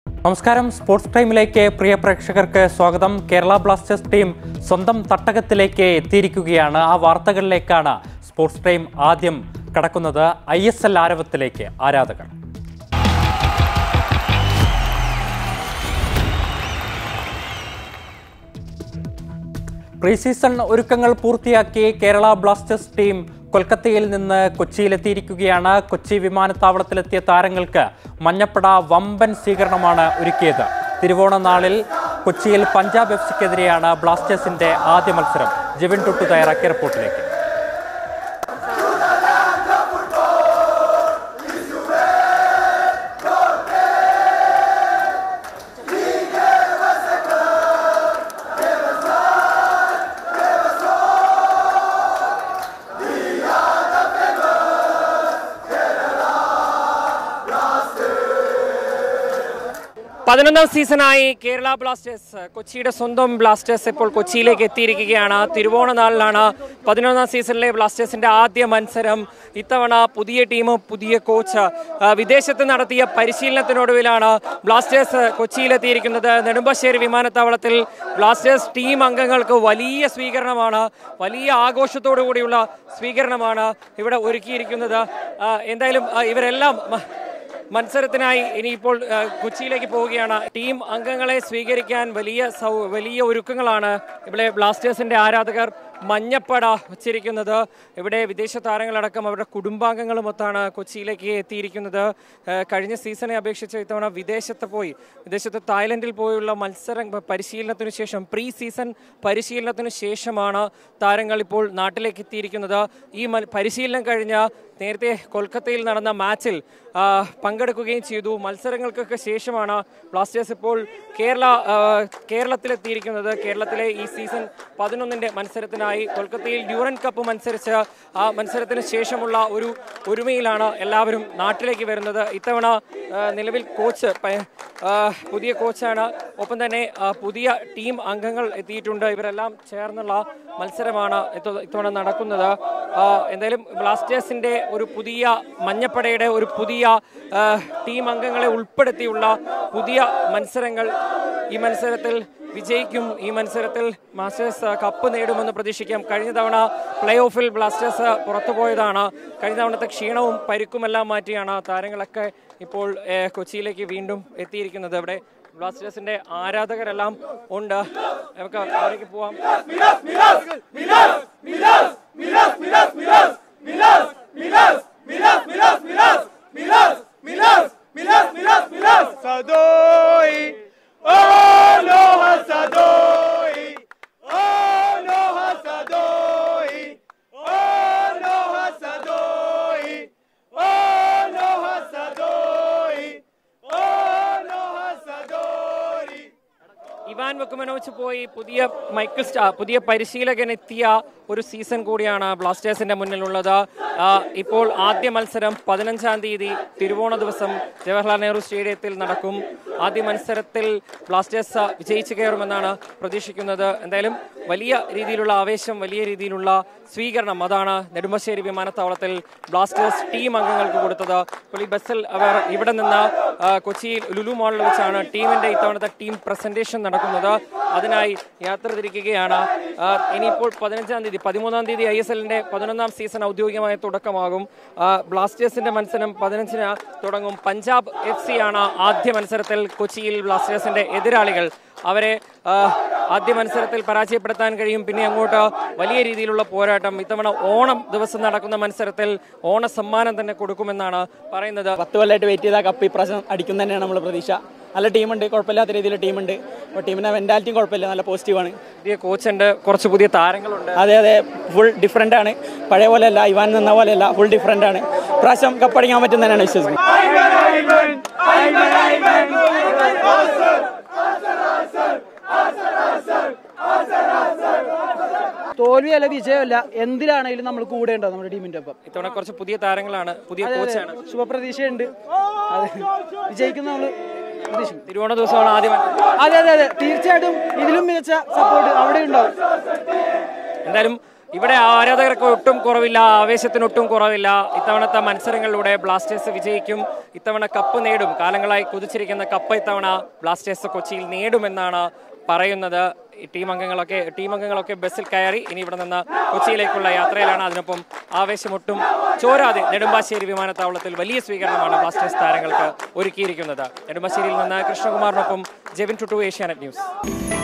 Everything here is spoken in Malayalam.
നമസ്കാരം സ്പോർട്സ് ടൈമിലേക്ക് പ്രിയ പ്രേക്ഷകർക്ക് സ്വാഗതം കേരള ബ്ലാസ്റ്റേഴ്സ് ടീം സ്വന്തം തട്ടകത്തിലേക്ക് എത്തിയിരിക്കുകയാണ് ആ വാർത്തകളിലേക്കാണ് സ്പോർട്സ് ടൈം ആദ്യം കടക്കുന്നത് ഐ എസ് എൽ ആരവത്തിലേക്ക് ആരാധകർ പ്രീ സീസൺ ഒരുക്കങ്ങൾ പൂർത്തിയാക്കി കേരള ബ്ലാസ്റ്റേഴ്സ് ടീം കൊൽക്കത്തയിൽ നിന്ന് കൊച്ചിയിലെത്തിയിരിക്കുകയാണ് കൊച്ചി വിമാനത്താവളത്തിലെത്തിയ താരങ്ങൾക്ക് മഞ്ഞപ്പട വമ്പൻ സ്വീകരണമാണ് ഒരുക്കിയത് തിരുവോണ നാളിൽ കൊച്ചിയിൽ പഞ്ചാബ് എഫ് സിക്കെതിരെയാണ് ബ്ലാസ്റ്റേഴ്സിന്റെ ആദ്യ മത്സരം ജെവിൻ ടുട്ടു തയ്യാറാക്കിയ റിപ്പോർട്ടിലേക്ക് പതിനൊന്നാം സീസണായി കേരള ബ്ലാസ്റ്റേഴ്സ് കൊച്ചിയുടെ സ്വന്തം ബ്ലാസ്റ്റേഴ്സ് ഇപ്പോൾ കൊച്ചിയിലേക്ക് എത്തിയിരിക്കുകയാണ് തിരുവോണ നാളിലാണ് പതിനൊന്നാം സീസണിലെ ബ്ലാസ്റ്റേഴ്സിന്റെ ആദ്യ മത്സരം ഇത്തവണ പുതിയ ടീം പുതിയ കോച്ച് ആ, വിദേശത്ത് നടത്തിയ പരിശീലനത്തിനൊടുവിലാണ് ബ്ലാസ്റ്റേഴ്സ് കൊച്ചിയിലെത്തിയിരിക്കുന്നത് നെടുമ്പാശ്ശേരി വിമാനത്താവളത്തിൽ ബ്ലാസ്റ്റേഴ്സ് ടീം അംഗങ്ങൾക്ക് വലിയ സ്വീകരണമാണ് വലിയ ആഘോഷത്തോടു കൂടിയുള്ള സ്വീകരണമാണ് ഇവിടെ ഒരുക്കിയിരിക്കുന്നത് ആ, എന്തായാലും ആ, ഇവരെല്ലാം മ- മത്സരത്തിനായി ഇനിയിപ്പോൾ ആ, കൊച്ചിയിലേക്ക് പോവുകയാണ് ടീം അംഗങ്ങളെ സ്വീകരിക്കാൻ വലിയ സൗ വലിയ ഒരുക്കങ്ങളാണ് ഇവിടെ ബ്ലാസ്റ്റേഴ്സിന്റെ ആരാധകർ മഞ്ഞപ്പട വച്ചിരിക്കുന്നത് ഇവിടെ വിദേശ താരങ്ങളടക്കം അവരുടെ കുടുംബാംഗങ്ങളുമൊത്താണ് കൊച്ചിയിലേക്ക് എത്തിയിരിക്കുന്നത് ആ, കഴിഞ്ഞ സീസണെ അപേക്ഷിച്ച് ഇത്തവണ വിദേശത്ത് പോയി വിദേശത്ത് തായ്ലൻഡിൽ പോയുള്ള മത്സരം പരിശീലനത്തിനു ശേഷം പ്രീ സീസൺ പരിശീലനത്തിനു ശേഷമാണ് താരങ്ങൾ ഇപ്പോൾ നാട്ടിലേക്ക് എത്തിയിരിക്കുന്നത് ഈ മൽ- പരിശീലനം കഴിഞ്ഞ നേരത്തെ കൊൽക്കത്തയിൽ നടന്ന മാച്ചിൽ ആ, പങ്കെടുക്കുകയും ചെയ്തു മത്സരങ്ങൾക്കൊക്കെ ശേഷമാണ് ബ്ലാസ്റ്റേഴ്സ് ഇപ്പോൾ കേരള ആ, കേരളത്തിലെത്തിയിരിക്കുന്നത് കേരളത്തിലെ ഈ സീസൺ പതിനൊന്നിൻ്റെ മത്സരത്തിനായി കൊൽക്കത്തയിൽ ഡ്യൂറൻ കപ്പ് മത്സരിച്ച് ആ മത്സരത്തിന് ശേഷമുള്ള ഒരു ഒരുമയിലാണ് എല്ലാവരും നാട്ടിലേക്ക് വരുന്നത് ഇത്തവണ ആ, നിലവിൽ കോച്ച് പ- ആ, പുതിയ കോച്ചാണ് ഒപ്പം തന്നെ ആ, പുതിയ ടീം അംഗങ്ങൾ എത്തിയിട്ടുണ്ട് ഇവരെല്ലാം ചേർന്നുള്ള മത്സരമാണ് ഇത്ത- ഇത്തവണ നടക്കുന്നത് ആ, എന്തായാലും ബ്ലാസ്റ്റേഴ്സിന്റെ ഒരു പുതിയ മഞ്ഞപ്പടയുടെ ഒരു പുതിയ ആ, ടീം അംഗങ്ങളെ ഉൾപ്പെടുത്തിയുള്ള പുതിയ മത്സരങ്ങൾ ഈ മത്സരത്തിൽ വിജയിക്കും ഈ മത്സരത്തിൽ മാസ്റ്റേഴ്സ് കപ്പ് നേടുമെന്ന് പ്രതീക്ഷിക്കാം കഴിഞ്ഞ തവണ പ്ലേ ഓഫിൽ ബ്ലാസ്റ്റേഴ്സ് പുറത്തുപോയതാണ് കഴിഞ്ഞ തവണത്തെ ക്ഷീണവും പരിക്കുമെല്ലാം മാറ്റിയാണ് താരങ്ങളൊക്കെ ഇപ്പോൾ ഏഹ്, കൊച്ചിയിലേക്ക് വീണ്ടും എത്തിയിരിക്കുന്നത് ഇവിടെ ബ്ലാസ്റ്റേഴ്സിന്റെ ആരാധകരെല്ലാം ഉണ്ട് നമുക്ക് അവരേക്ക് പോവാം Sadoi! Oh no Hasadoi! Oh no Hasadoi! Oh no Hasadoi! Oh no Hasadoi! Oh no Hasadoi! Ivan വെക്കുമനോച്ച് പോയി പുതിയ മൈക്കിൾ സ്റ്റാ പുതിയ പരിശീലകൻ എത്തിയ ഒരു സീസൺ കൂടിയാണ് ബ്ലാസ്റ്റേഴ്സിന്റെ മുന്നിലുള്ളത് ആ, ഇപ്പോൾ ആദ്യ മത്സരം പതിനഞ്ചാം തീയതി തിരുവോണ ദിവസം ജവഹർലാൽ നെഹ്റു സ്റ്റേഡിയത്തിൽ നടക്കും ആദ്യ മത്സരത്തിൽ ബ്ലാസ്റ്റേഴ്സ് വിജയിച്ചു കയറുമെന്നാണ് പ്രതീക്ഷിക്കുന്നത് എന്തായാലും വലിയ രീതിയിലുള്ള ആവേശം വലിയ രീതിയിലുള്ള സ്വീകരണം അതാണ് നെടുമ്പശ്ശേരി വിമാനത്താവളത്തിൽ ബ്ലാസ്റ്റേഴ്സ് ടീം അംഗങ്ങൾക്ക് കൊടുത്തത് ഇപ്പോൾ ഈ ബസ്സിൽ അവർ ഇവിടെ നിന്ന് ആ, കൊച്ചിയിൽ ലുലു മാളിൽ വെച്ചാണ് ടീമിന്റെ ഇത്തവണത്തെ ടീം പ്രസന്റേഷൻ നടക്കുന്നത് അതിനായി യാത്ര തിരിക്കുകയാണ് ആ, ഇനിയിപ്പോൾ പതിനഞ്ചാം തീയതി പതിമൂന്നാം തീയതി ഐ എസ് എല്ലിന്റെ പതിനൊന്നാം സീസൺ ഔദ്യോഗികമായ തുടക്കമാകും ആ, ബ്ലാസ്റ്റേഴ്സിന്റെ മത്സരം പതിനഞ്ചിന് തുടങ്ങും പഞ്ചാബ് എഫ് സി ആണ് ആദ്യ മത്സരത്തിൽ കൊച്ചിയിൽ ബ്ലാസ്റ്റേഴ്സിന്റെ എതിരാളികൾ അവരെ ആ, ആദ്യ മത്സരത്തിൽ പരാജയപ്പെടുത്താൻ കഴിയും പിന്നെ അങ്ങോട്ട് വലിയ രീതിയിലുള്ള പോരാട്ടം ഇത്തവണ ഓണം ദിവസം നടക്കുന്ന മത്സരത്തിൽ ഓണ സമ്മാനം തന്നെ കൊടുക്കുമെന്നാണ് പറയുന്നത് പത്ത് കൊല്ലമായിട്ട് വെയിറ്റ് ചെയ്ത കപ്പ് ഇപ്രാവശ്യം അടിക്കും തന്നെയാണ് നമ്മൾ പ്രതീക്ഷ നല്ല ടീമുണ്ട് കുഴപ്പമില്ലാത്ത രീതിയിൽ ടീമുണ്ട് അപ്പോൾ ടീമിൻ്റെ മെൻറ്റാലിറ്റിയും കുഴപ്പമില്ല നല്ല പോസിറ്റീവാണ് പുതിയ കോച്ചുണ്ട് കുറച്ച് പുതിയ താരങ്ങളുണ്ട് അതെ അതെ ഫുൾ ഡിഫറെൻ്റ് ആണ് പഴയ പോലെയല്ല ഇവാൻ നിന്ന പോലെയല്ല ഫുൾ ഡിഫറെൻ്റ് ആണ് ഇപ്രാവശ്യം കപ്പടിക്കാൻ പറ്റും തന്നെയാണ് വിശ്വസിക്കുന്നത് തോൽവിയല്ല വിജയമല്ല എന്തിലാണെങ്കിലും നമ്മൾ കൂടെ ഉണ്ടാവും നമ്മുടെ ടീമിന്റെ ഒപ്പം ഇത്തവണ കുറച്ച് പുതിയ താരങ്ങളാണ് പുതിയ കോച്ചാണ് ശുഭപ്രതീക്ഷയുണ്ട് അതെ വിജയിക്കുന്ന നമ്മൾ പ്രതീക്ഷിക്കും തിരുവോണ ദിവസമാണ് ആദ്യം അതെ അതെ അതെ തീർച്ചയായിട്ടും ഇതിലും മികച്ച സപ്പോർട്ട് അവിടെ ഉണ്ടാവും എന്തായാലും ഇവിടെ ആരാധകർക്ക് ഒട്ടും കുറവില്ല ആവേശത്തിന് ഒട്ടും കുറവില്ല ഇത്തവണത്തെ മത്സരങ്ങളിലൂടെ ബ്ലാസ്റ്റേഴ്സ് വിജയിക്കും ഇത്തവണ കപ്പ് നേടും കാലങ്ങളായി കുതിച്ചിരിക്കുന്ന കപ്പ് ഇത്തവണ ബ്ലാസ്റ്റേഴ്സ് കൊച്ചിയിൽ നേടുമെന്നാണ് പറയുന്നത് ഈ ടീം അംഗങ്ങളൊക്കെ ടീം അംഗങ്ങളൊക്കെ ബസ്സിൽ കയറി ഇനി ഇവിടെ നിന്ന് കൊച്ചിയിലേക്കുള്ള യാത്രയിലാണ് അതിനൊപ്പം ആവേശമൊട്ടും ചോരാതെ നെടുമ്പാശ്ശേരി വിമാനത്താവളത്തിൽ വലിയ സ്വീകരണമാണ് ബ്ലാസ്റ്റേഴ്സ് താരങ്ങൾക്ക് ഒരുക്കിയിരിക്കുന്നത് നെടുമ്പാശ്ശേരിയിൽ നിന്ന് കൃഷ്ണകുമാറിനൊപ്പം ജെവിൻ ടുട്ടു ഏഷ്യാനെറ്റ് ന്യൂസ്